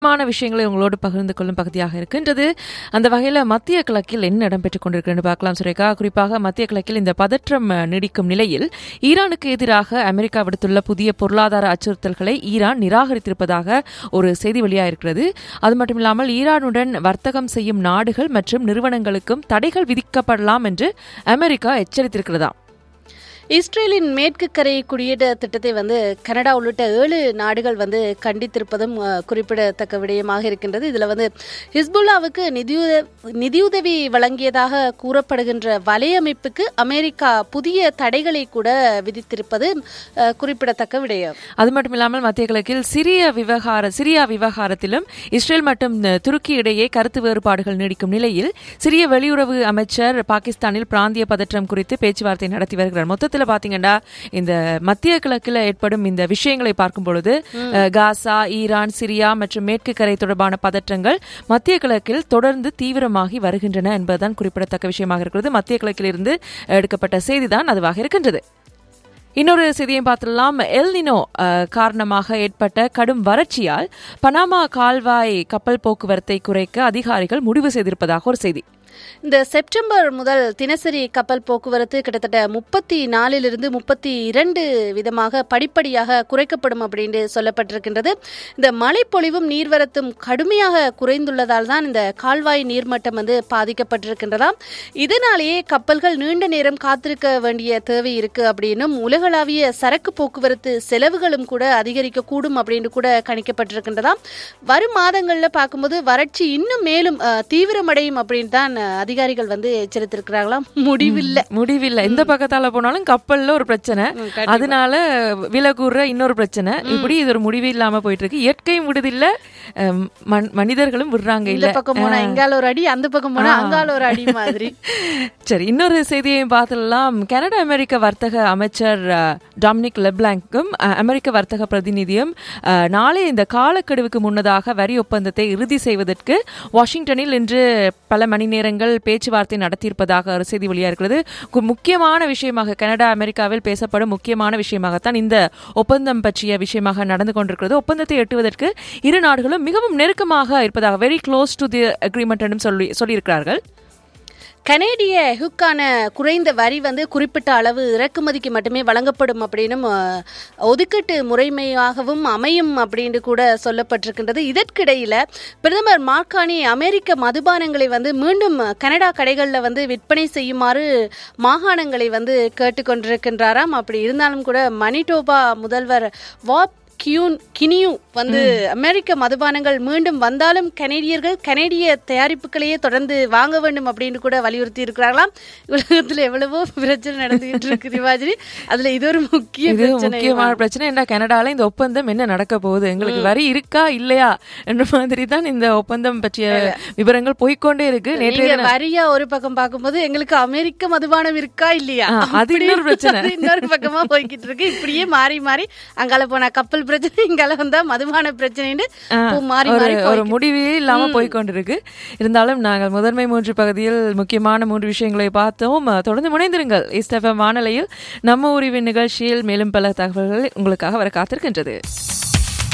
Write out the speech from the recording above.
மான விஷயங்களை உங்களோடு பகிர்ந்து கொள்ளும் பகுதியாக இருக்கின்றது அந்த வகையில் மத்திய கிழக்கில் என்ன இடம்பெற்றுக் கொண்டிருக்கிறது பார்க்கலாம் சுரேகா குறிப்பாக மத்திய கிழக்கில் இந்த பதற்றம் அஹ், நீடிக்கும் நிலையில் ஈரானுக்கு எதிராக அமெரிக்கா விடுத்துள்ள புதிய பொருளாதார அச்சுறுத்தல்களை ஈரான் நிராகரித்திருப்பதாக ஒரு செய்தி வெளியாயிருக்கிறது அது மட்டுமில்லாமல் ஈரானுடன் வர்த்தகம் செய்யும் நாடுகள் மற்றும் நிறுவனங்களுக்கும் தடைகள் விதிக்கப்படலாம் என்று அமெரிக்கா எச்சரித்திருக்கிறதா இஸ்ரேலின் மேற்கு கரை குடியேற்ற திட்டத்தை வந்து கனடா உள்ளிட்ட ஏழு நாடுகள் வந்து கண்டித்திருப்பதும் அஹ், குறிப்பிடத்தக்க விடயமாக இருக்கின்றது இதுல வந்து ஹிஸ்புல்லாவுக்கு நிதியுத நிதியுதவி வழங்கியதாக கூறப்படுகின்ற வலையமைப்புக்கு அமெரிக்கா புதிய தடைகளை கூட விதித்திருப்பது அஹ், குறிப்பிடத்தக்க விடயம் அது மட்டும் இல்லாமல் மத்திய கிழக்கில் சிரிய விவகார சிரியா விவகாரத்திலும் இஸ்ரேல் மற்றும் அஹ், துருக்கி இடையே கருத்து வேறுபாடுகள் நீடிக்கும் நிலையில் சிரிய வெளியுறவு அமைச்சர் பாகிஸ்தானில் பிராந்திய பதற்றம் குறித்து பேச்சுவார்த்தை நடத்தி வருகிறார் மொத்தத்தில் பாத்தீங்கன்னா இந்த மத்திய கிழக்கில் ஏற்படும் இந்த விஷயங்களை பார்க்கும் பொழுது அஹ், காசா ஈரான் சிரியா மற்றும் மேற்கு கரை தொடர்பான பதற்றங்கள் மத்திய கிழக்கில் தொடர்ந்து தீவிரமாகி வருகின்றன என்பதுதான் குறிப்பிடத்தக்க விஷயமாக இருக்கிறது மத்திய கிழக்கில் இருந்து எடுக்கப்பட்ட செய்திதான் அதுவாக இருக்கின்றது இன்னொரு செய்தியை பார்த்துடலாம் எல்னினோ அஹ், காரணமாக ஏற்பட்ட கடும் வறட்சியால் பனாமா கால்வாய் கப்பல் போக்குவரத்தை குறைக்க அதிகாரிகள் முடிவு செய்திருப்பதாக ஒரு செய்தி இந்த செப்டம்பர் முதல் தினசரி கப்பல் போக்குவரத்து கிட்டத்தட்ட முப்பத்தி நாலிலிருந்து முப்பத்தி இரண்டு விதமாக படிப்படியாக குறைக்கப்படும் அப்படின்னு சொல்லப்பட்டிருக்கின்றது இந்த மழைப்பொழிவும் நீர்வரத்தும் கடுமையாக குறைந்துள்ளதால் தான் இந்த கால்வாய் நீர்மட்டம் வந்து பாதிக்கப்பட்டிருக்கின்றதாம் இதனாலேயே கப்பல்கள் நீண்ட நேரம் காத்திருக்க வேண்டிய தேவை இருக்கு அப்படின்னும் உலகளாவிய சரக்கு போக்குவரத்து செலவுகளும் கூட அதிகரிக்க கூடும் அப்படின்னு கூட கணிக்கப்பட்டிருக்கின்றதாம் வரும் மாதங்கள்ல பார்க்கும்போது வறட்சி இன்னும் மேலும் அஹ், தீவிரமடையும் அப்படின்னு தான் அஹ், அதிகாரிகள் வந்து எச்சரித்திருக்கிறாங்களாம் முடிவில்லை முடிவில்லை எந்த பக்கத்தால போனாலும் கப்பல்ல ஒரு பிரச்சனை அதனால விலகுற இன்னொரு பிரச்சனை இப்படி இது ஒரு முடிவு இல்லாம போயிட்டு இருக்கு இயற்கையும் விடுதில்ல அஹ், மன்- மனிதர்களும் விடுறாங்க இந்த இல்ல பக்கம் போனா எங்கால ஒரு அடி அந்த பக்கம் போனா அங்கால ஒரு அடி மாதிரி சரி இன்னொரு செய்தியையும் பார்த்துடலாம் கனடா அமெரிக்க வர்த்தக அமைச்சர் அஹ், டாமினிக் லெப்லாங்க்கும் அஹ், அமெரிக்க வர்த்தக பிரதிநிதியும் அஹ், நாளை இந்த காலக்கெடுவுக்கு முன்னதாக வரி ஒப்பந்தத்தை இறுதி செய்வதற்கு வாஷிங்டனில் இன்று பல மணி நேரங்கள் பேச்சுவார்த்தை நடத்தியிருப்பதாக ஒரு செய்தி வெளியாக இருக்கிறது கு- முக்கியமான விஷயமாக கனடா அமெரிக்காவில் பேசப்படும் முக்கியமான விஷயமாகத்தான் இந்த ஒப்பந்தம் பற்றிய விஷயமாக நடந்து கொண்டிருக்கிறது ஒப்பந்தத்தை எட்டுவதற்கு இரு நாடுகளும் மிகவும் நெருக்கமாக இருப்பதாக very close to the agreement என்றும் சொல்லி சொல்லியிருக்கிறார்கள் கனேடிய ஹுக்கான குறைந்த வரி வந்து குறிப்பிட்ட அளவு இறக்குமதிக்கு மட்டுமே வழங்கப்படும் அப்படின்னும் அஹ், ஒதுக்கீட்டு முறைமையாகவும் அமையும் அப்படின்னு கூட சொல்லப்பட்டிருக்கின்றது இதற்கிடையில பிரதமர் மார்கானி அமெரிக்க மதுபானங்களை வந்து மீண்டும் கனடா கடைகளில் வந்து விற்பனை செய்யுமாறு மாகாணங்களை வந்து கேட்டுக்கொண்டிருக்கின்றாராம் அப்படி இருந்தாலும் கூட மணிடோபா முதல்வர் வாப் கியூன் கினியூ வந்து அமெரிக்க மதுபானங்கள் மீண்டும் வந்தாலும் கனேடியர்கள் கனேடிய தயாரிப்புகளையே தொடர்ந்து வாங்க வேண்டும் அப்படின்னு கூட வலியுறுத்தி இருக்கிறார்களாம் உலகத்துல எவ்வளவோ பிரச்சனை நடந்துகிட்டு இருக்கு திவாஜி அதுல இது ஒரு முக்கிய இது பிரச்சனை முக்கியமான பிரச்சனை என்ன கனடால இந்த ஒப்பந்தம் என்ன நடக்க போகுது எங்களுக்கு வரி இருக்கா இல்லையா என்ற மாதிரி தான் இந்த ஒப்பந்தம் பற்றிய விவரங்கள் போய்க்கொண்டே இருக்கு நேற்றைய நீங்க வரியா ஒரு பக்கம் பார்க்கும்போது எங்களுக்கு அமெரிக்க மதுபானம் இருக்கா இல்லையா ஆ, அது இன்னொரு பிரச்சனை. அது இன்னொரு பக்கமா போய்கிட்டு இருக்கு இப்படியே மாறி மாறி அங்கால போனா கப்பல் பிரச்சனை இங்கால வந்தா மதுபான பிரச்சனைன்னு இப்போ மாறி ஒரு மாறி ஒரு முடிவே இல்லாம போய்க்கொண்டிருக்கு இருந்தாலும் நாங்கள் முதன்மை மூன்று பகுதியில் முக்கியமான மூன்று விஷயங்களை பார்த்தோம் அஹ், தொடர்ந்து முனைந்திருங்கள் இஸ்டஃபம் வானொலியில் நம்ம உரிவின் நிகழ்ச்சியில் மேலும் பல தகவல்கள் உங்களுக்காக வர காத்திருக்கின்றது